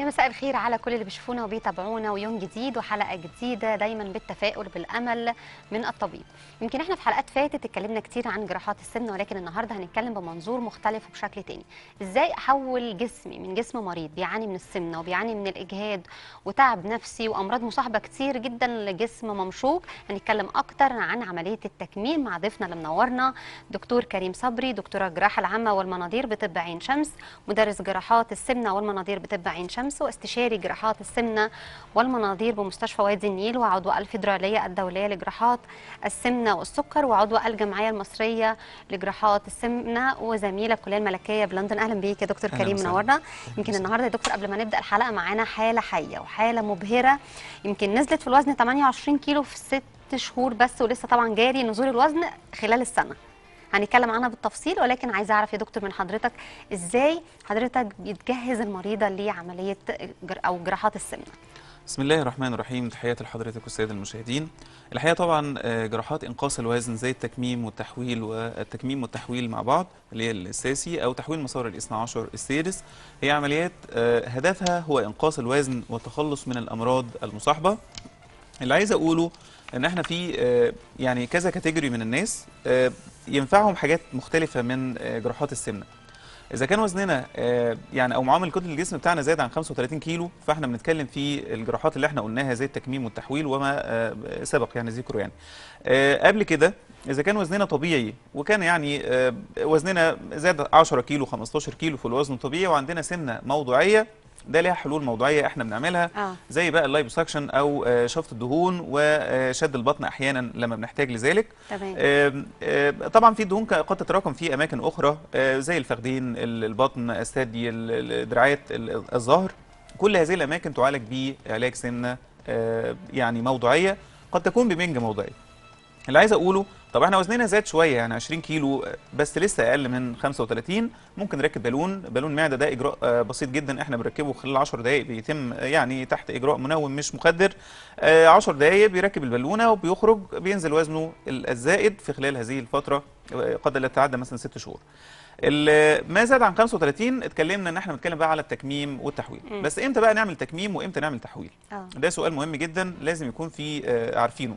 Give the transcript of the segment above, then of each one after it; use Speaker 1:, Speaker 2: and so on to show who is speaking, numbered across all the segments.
Speaker 1: يا مساء الخير على كل اللي بيشوفونا وبيتابعونا ويوم جديد وحلقه جديده دايما بالتفاؤل بالامل من الطبيب يمكن احنا في حلقات فاتت اتكلمنا كتير عن جراحات السمنه ولكن النهارده هنتكلم بمنظور مختلف وبشكل تاني ازاي احول جسمي من جسم مريض بيعاني من السمنه وبيعاني من الاجهاد وتعب نفسي وامراض مصاحبه كتير جدا لجسم ممشوق هنتكلم اكتر عن عمليه التكميم مع ضيفنا اللي منورنا دكتور كريم صبري دكتوره الجراحه العامه والمناظير بطب عين شمس مدرس جراحات السمنه والمناظير بطب عين شمس واستشاري جراحات السمنه والمناظير بمستشفى وادي النيل وعضو الفيدراليه الدوليه لجراحات السمنه والسكر وعضو الجمعيه المصريه لجراحات السمنه وزميل الكليه الملكيه بلندن اهلا بيك يا دكتور
Speaker 2: أهلاً
Speaker 1: كريم
Speaker 2: وسهلاً.
Speaker 1: منورنا يمكن النهارده يا دكتور قبل ما نبدا الحلقه معانا حاله حيه وحاله مبهره يمكن نزلت في الوزن 28 كيلو في ست شهور بس ولسه طبعا جاري نزول الوزن خلال السنه هنتكلم عنها بالتفصيل ولكن عايزه اعرف يا دكتور من حضرتك ازاي حضرتك بتجهز المريضه لعمليه جر او جراحات السمنه
Speaker 2: بسم الله الرحمن الرحيم تحياتي لحضرتك والساده المشاهدين الحقيقه طبعا آه، جراحات انقاص الوزن زي التكميم والتحويل والتكميم والتحويل مع بعض اللي هي الاساسي او تحويل مسار الاثنى عشر السادس هي عمليات آه، هدفها هو انقاص الوزن والتخلص من الامراض المصاحبه اللي عايز اقوله ان احنا في آه، يعني كذا كاتيجوري من الناس آه، ينفعهم حاجات مختلفه من آه، جراحات السمنه اذا كان وزننا آه، يعني او معامل كتله الجسم بتاعنا زاد عن 35 كيلو فاحنا بنتكلم في الجراحات اللي احنا قلناها زي التكميم والتحويل وما آه، سبق يعني ذكره يعني آه، قبل كده اذا كان وزننا طبيعي وكان يعني آه، وزننا زاد 10 كيلو 15 كيلو في الوزن الطبيعي وعندنا سمنه موضوعيه ده ليها حلول موضوعيه احنا بنعملها
Speaker 1: اه
Speaker 2: زي بقى اللايبوسكشن او آه، شفط الدهون وشد البطن احيانا لما بنحتاج لذلك
Speaker 1: تمام
Speaker 2: آم، آم، طبعا في دهون قد تتراكم في اماكن اخرى آه، زي الفخذين ال- البطن الثدي ال- الدراعات ال- الظهر كل هذه الاماكن تعالج بعلاج سمنه آه، يعني موضوعيه قد تكون بمنج موضعي اللي عايز اقوله طب احنا وزننا زاد شويه يعني 20 كيلو آه، بس لسه اقل من 35 ممكن نركب بالون بالون معده ده اجراء آه، بسيط جدا احنا بنركبه خلال 10 دقائق بيتم آه، يعني تحت اجراء منوم مش مخدر آه، 10 دقائق بيركب البالونه وبيخرج بينزل وزنه ال- الزائد في خلال هذه الفتره آه، قد لا تتعدى مثلا 6 شهور ال- ما زاد عن 35 اتكلمنا ان احنا بنتكلم بقى على التكميم والتحويل
Speaker 1: مم.
Speaker 2: بس امتى بقى نعمل تكميم وامتى نعمل تحويل
Speaker 1: اه
Speaker 2: ده سؤال مهم جدا لازم يكون في آه، عارفينه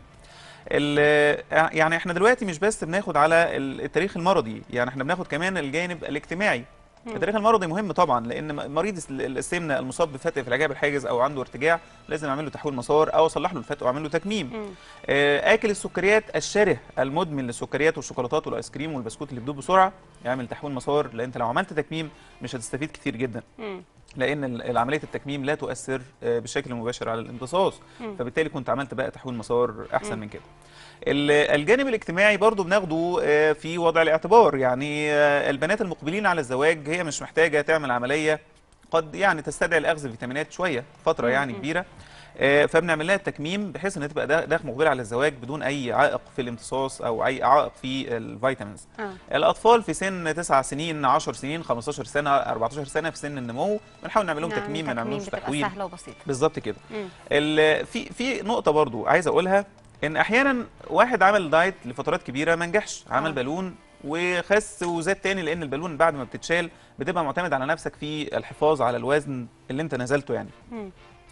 Speaker 2: ال- يعني احنا دلوقتي مش بس بناخد على ال- التاريخ المرضي يعني احنا بناخد كمان الجانب الاجتماعي
Speaker 1: مم.
Speaker 2: التاريخ المرضي مهم طبعا لان م- مريض الس- السمنه المصاب بفتق في العجاب الحاجز او عنده ارتجاع لازم اعمل له تحويل مسار او اصلح له الفتق واعمل له تكميم
Speaker 1: مم.
Speaker 2: آه، اكل السكريات الشره المدمن للسكريات والشوكولاتات والايس كريم والبسكوت اللي بتدوب بسرعه يعمل تحويل مسار لان انت لو عملت تكميم مش هتستفيد كتير جدا
Speaker 1: مم.
Speaker 2: لان ال- عمليه التكميم لا تؤثر آه، بشكل مباشر على الامتصاص
Speaker 1: مم.
Speaker 2: فبالتالي كنت عملت بقى تحويل مسار احسن
Speaker 1: مم.
Speaker 2: من كده ال- الجانب الاجتماعي برضو بناخده آه، في وضع الاعتبار يعني آه، البنات المقبلين على الزواج هي مش محتاجه تعمل عمليه قد يعني تستدعي الاخذ فيتامينات شويه فتره
Speaker 1: مم.
Speaker 2: يعني
Speaker 1: مم.
Speaker 2: كبيره آه، فبنعمل لها التكميم بحيث انها تبقى دا- داخل مقبله على الزواج بدون اي عائق في الامتصاص او اي عائق في الفيتامينز
Speaker 1: اه
Speaker 2: الاطفال في سن 9 سنين 10 سنين 15 سنه 14 سنه في سن النمو بنحاول نعمل لهم
Speaker 1: يعني
Speaker 2: تكميم ما نعملهمش
Speaker 1: بتبقى
Speaker 2: تحويل
Speaker 1: سهله وبسيطه
Speaker 2: بالظبط كده
Speaker 1: مم.
Speaker 2: ال- في في نقطه برضو عايز اقولها ان احيانا واحد عمل دايت لفترات كبيره ما نجحش عمل
Speaker 1: آه.
Speaker 2: بالون وخس وزاد تاني لان البالون بعد ما بتتشال بتبقى معتمد على نفسك في الحفاظ على الوزن اللي انت نزلته يعني
Speaker 1: مم.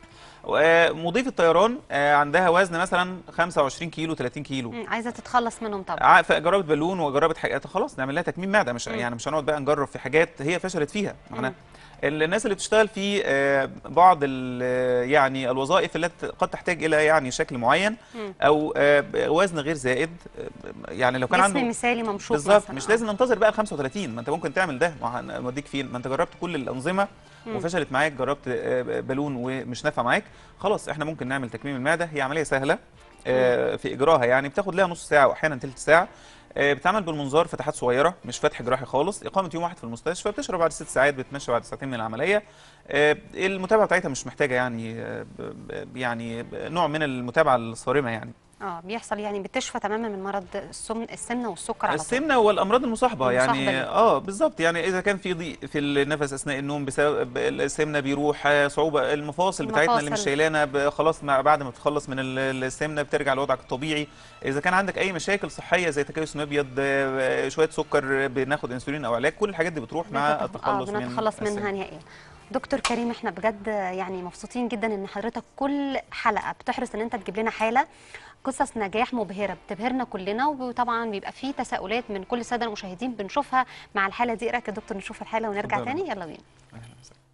Speaker 2: مضيف الطيران آه، عندها وزن مثلا 25 كيلو 30 كيلو
Speaker 1: مم. عايزه تتخلص منهم طبعا
Speaker 2: ع- فجربت بالون وجربت حاجات خلاص نعمل لها تكميم معده مش
Speaker 1: مم.
Speaker 2: يعني مش هنقعد بقى نجرب في حاجات هي فشلت فيها معناها
Speaker 1: مم.
Speaker 2: الناس اللي بتشتغل في آه، بعض ال- يعني الوظائف التي قد تحتاج الى يعني شكل معين
Speaker 1: مم.
Speaker 2: او آه، وزن غير زائد آه، يعني لو كان
Speaker 1: جسم
Speaker 2: عنده
Speaker 1: مثالي ممشوق
Speaker 2: بالظبط
Speaker 1: مثلاً.
Speaker 2: مش
Speaker 1: آه.
Speaker 2: لازم ننتظر بقى ال 35 ما انت ممكن تعمل ده ما هنوديك فين ما انت جربت كل الانظمه
Speaker 1: مم.
Speaker 2: وفشلت معاك جربت آه، بالون ومش نافع معاك خلاص احنا ممكن نعمل تكميم المعده هي عمليه سهله آه، في اجراها يعني بتاخد لها نص ساعه واحيانا ثلث ساعه آه، بتعمل بالمنظار فتحات صغيره مش فتح جراحي خالص اقامه يوم واحد في المستشفى بتشرب بعد ست ساعات بتمشي بعد ساعتين من العمليه آه، المتابعه بتاعتها مش محتاجه يعني آه، ب- ب- يعني نوع من المتابعه الصارمه يعني
Speaker 1: اه بيحصل يعني بتشفى تماما من مرض السمن السمنه والسكر على طول
Speaker 2: السمنه والامراض المصاحبه
Speaker 1: المصاحبة
Speaker 2: يعني
Speaker 1: ليه.
Speaker 2: اه بالظبط يعني اذا كان في ضيق في النفس اثناء النوم بسبب السمنه بيروح آه، صعوبه المفاصل بتاعتنا اللي مش
Speaker 1: المفاصل.
Speaker 2: شايلانا ب- خلاص مع بعد ما بتخلص من ال- السمنه بترجع لوضعك الطبيعي اذا كان عندك اي مشاكل صحيه زي تكيس مبيض آه، شويه سكر بناخد انسولين او علاج كل الحاجات دي بتروح مع
Speaker 1: بنتخ-
Speaker 2: التخلص
Speaker 1: آه
Speaker 2: من
Speaker 1: بنتخلص
Speaker 2: السمنة.
Speaker 1: منها نهائيا دكتور كريم احنا بجد يعني مبسوطين جدا ان حضرتك كل حلقه بتحرص ان انت تجيب لنا حاله قصص نجاح مبهره بتبهرنا كلنا وطبعا بيبقى في تساؤلات من كل الساده المشاهدين بنشوفها مع الحاله دي ايه رايك يا دكتور نشوف الحاله ونرجع
Speaker 2: اتفضلي.
Speaker 1: تاني يلا بينا
Speaker 2: أهلا وسهلا.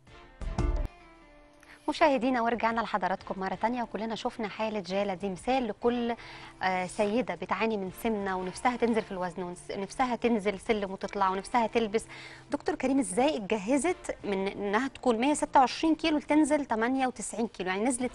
Speaker 1: مشاهدينا ورجعنا لحضراتكم مرة تانية وكلنا شفنا حالة جالة دي مثال لكل آه، سيدة بتعاني من سمنة ونفسها تنزل في الوزن ونفسها تنزل سلم وتطلع ونفسها تلبس دكتور كريم ازاي اتجهزت من انها تكون 126 كيلو لتنزل 98 كيلو يعني نزلت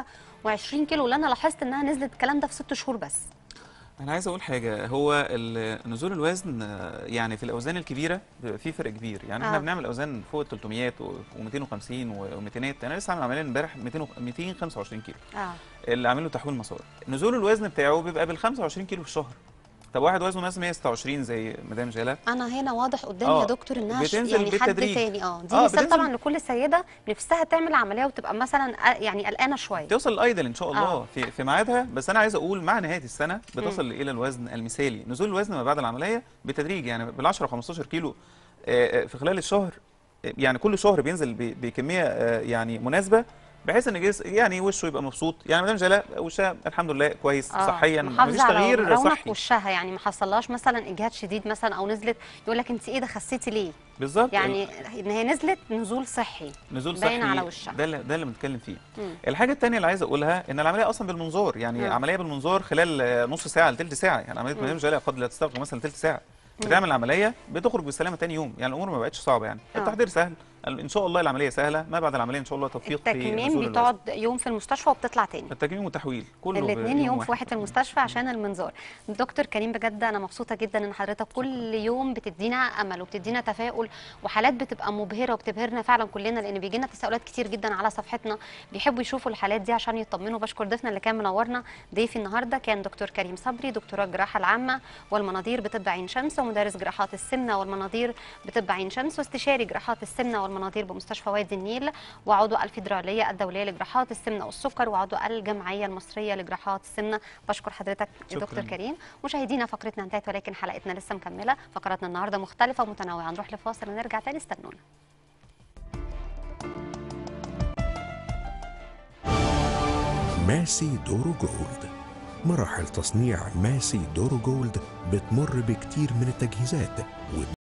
Speaker 1: 26 كيلو واللي انا لاحظت انها نزلت الكلام ده في ست شهور بس
Speaker 2: انا عايز اقول حاجه هو ال- نزول الوزن آه، يعني في الاوزان الكبيره بيبقى في فرق كبير يعني
Speaker 1: آه.
Speaker 2: احنا بنعمل اوزان فوق ال 300 و250 و200 انا لسه عامل عمليه امبارح 200 و- 225 كيلو
Speaker 1: اه
Speaker 2: اللي عامل له تحويل مسار نزول الوزن بتاعه بيبقى بال 25 كيلو في الشهر طب واحد وزنه مثلا 126 زي مدام جاله
Speaker 1: انا هنا واضح قدامي
Speaker 2: آه،
Speaker 1: يا دكتور انها ش-
Speaker 2: بتنزل
Speaker 1: يعني حد
Speaker 2: بالتدريج.
Speaker 1: تاني اه دي
Speaker 2: آه،
Speaker 1: مثال
Speaker 2: بتنزل-
Speaker 1: طبعا لكل سيده نفسها تعمل عمليه وتبقى مثلا آه، يعني قلقانه شويه
Speaker 2: توصل الايدل ان شاء الله
Speaker 1: آه.
Speaker 2: في في ميعادها بس انا عايز اقول مع نهايه السنه بتصل الى الوزن المثالي نزول الوزن ما بعد العمليه بالتدريج يعني بال 10 15 كيلو آه، آه، في خلال الشهر آه، يعني كل شهر بينزل ب- بكميه آه، يعني مناسبه بحيث ان جسم يعني وشه يبقى مبسوط يعني مدام جلاء وشها الحمد لله كويس
Speaker 1: آه،
Speaker 2: صحيا
Speaker 1: محافظه
Speaker 2: مفيش
Speaker 1: على
Speaker 2: تغيير
Speaker 1: رونق
Speaker 2: صحي
Speaker 1: وشها يعني ما حصلهاش مثلا اجهاد شديد مثلا او نزلت يقول لك انت ايه ده خسيتي ليه
Speaker 2: بالظبط
Speaker 1: يعني ان هي نزلت نزول صحي
Speaker 2: نزول
Speaker 1: باين
Speaker 2: صحي
Speaker 1: على وشها.
Speaker 2: ده اللي ده اللي بنتكلم فيه
Speaker 1: مم.
Speaker 2: الحاجه الثانيه اللي عايز اقولها ان العمليه اصلا بالمنظار يعني
Speaker 1: مم.
Speaker 2: عمليه بالمنظار خلال آه، نص ساعه لثلث ساعه يعني عمليه
Speaker 1: مم.
Speaker 2: مدام جلاء قد لا تستغرق مثلا ثلث ساعه بتعمل العمليه بتخرج بالسلامه تاني يوم يعني الامور ما بقتش صعبه يعني
Speaker 1: آه.
Speaker 2: التحضير سهل ان شاء الله العمليه سهله ما بعد العمليه ان شاء الله توفيق في
Speaker 1: التكميم
Speaker 2: نزول الوزن.
Speaker 1: بتقعد يوم في المستشفى وبتطلع تاني
Speaker 2: التكميم والتحويل كله
Speaker 1: الاثنين
Speaker 2: بيوم
Speaker 1: يوم في واحد في المستشفى عشان المنظار دكتور كريم بجد انا مبسوطه جدا ان حضرتك كل يوم بتدينا امل وبتدينا تفاؤل وحالات بتبقى مبهره وبتبهرنا فعلا كلنا لان بيجي لنا تساؤلات كتير جدا على صفحتنا بيحبوا يشوفوا الحالات دي عشان يطمنوا بشكر ضيفنا اللي كان منورنا ضيفي النهارده كان دكتور كريم صبري دكتوراه الجراحه العامه والمناظير بطب عين شمس ومدرس جراحات السمنه والمناظير بطب عين شمس واستشاري جراحات السمنه والمناظير بمستشفى وادي النيل وعضو الفيدراليه الدوليه لجراحات السمنه والسكر وعضو الجمعيه المصريه لجراحات السمنه بشكر حضرتك يا
Speaker 2: شكراً.
Speaker 1: دكتور كريم مشاهدينا فقرتنا انتهت ولكن حلقتنا لسه مكمله فقراتنا النهارده مختلفه ومتنوعه نروح لفاصل ونرجع تاني استنونا
Speaker 3: ماسي دورو جولد مراحل تصنيع ماسي دورو جولد بتمر بكتير من التجهيزات